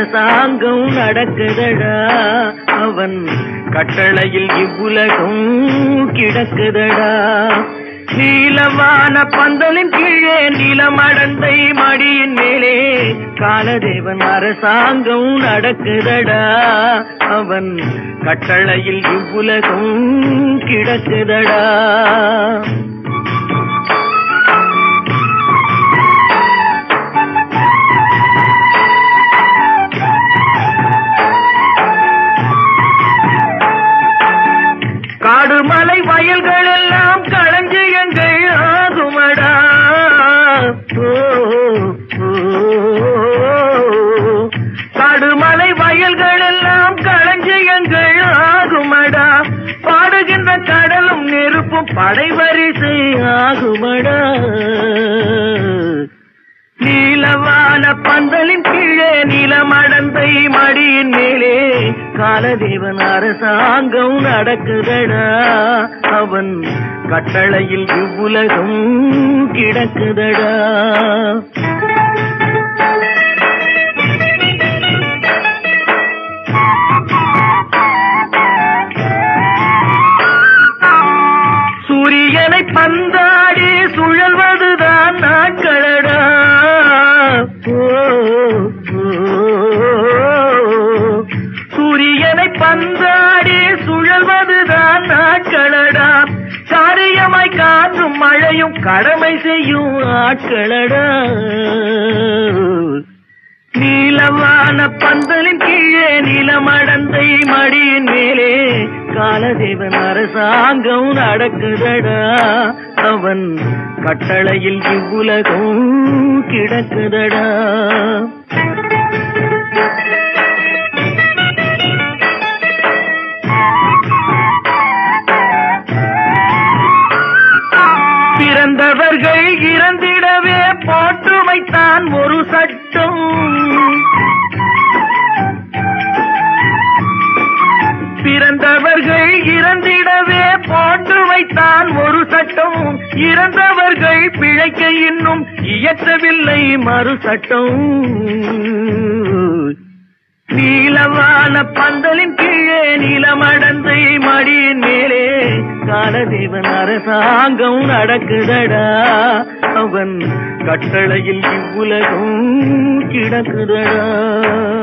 அரசாங்கம் நடக்குதடா அவன் கட்டளையில் இவ்வுலகம் கிடக்குதடா நீலமான பந்தலின் கீழே நிலமடந்தை மடியின் மேலே காலதேவன் அரசாங்கம் நடக்குதடா அவன் கட்டளையில் இவ்வுலகம் கிடக்குதடா காடுமலை வயல்கள் எல்லாம் களஞ்சியங்கள் ஆகுமடா ஓ, ஓ, காடுமலை வயல்கள் எல்லாம் களஞ்சியங்கள் ஆகுமடா பாடுகின்ற கடலும் நெருப்பும் படைவரிசை ஆகுமடா நீலவான பந்தலின் கீழே நிலமடந்தை மடியின் மேலே காலதேவன் அரசாங்கம் நடக்குதடா அவன் கட்டளையில் இவ்வுலகம் கிடக்குதடா சூரியனை பந்தாடி சுழல்வதுதான் நாட்களடா ஓ, ஓ, சூரியனை பந்தாடி சுழல்வதுதான் நாட்களடா காரியமாய் காற்றும் மழையும் கடமை செய்யும் ஆட்களடா நீலவான பந்தலின் கீழே நிலமடந்தை மடியின் மேலே காலதேவன் அரசாங்கம் நடக்குதடா அவன் கட்டளையில் இவ்வுலகம் கிடக்குதடா பிறந்தவர்கள் இறந்திடவே போட்டு வைத்தான் ஒரு சட்டம் பிறந்தவர்கள் இறந்திடவே போட்டு வைத்தான் ஒரு சட்டம் இறந்தவர்கள் பிழைக்க இன்னும் இயற்றவில்லை மறு சட்டம் நீலவான பந்தலின் கீழே நிலமடந்தை மடியின் மேலே காலதேவன் அரசாங்கம் நடக்குதடா அவன் கட்டளையில் இவ்வுலகம் கிடக்குதடா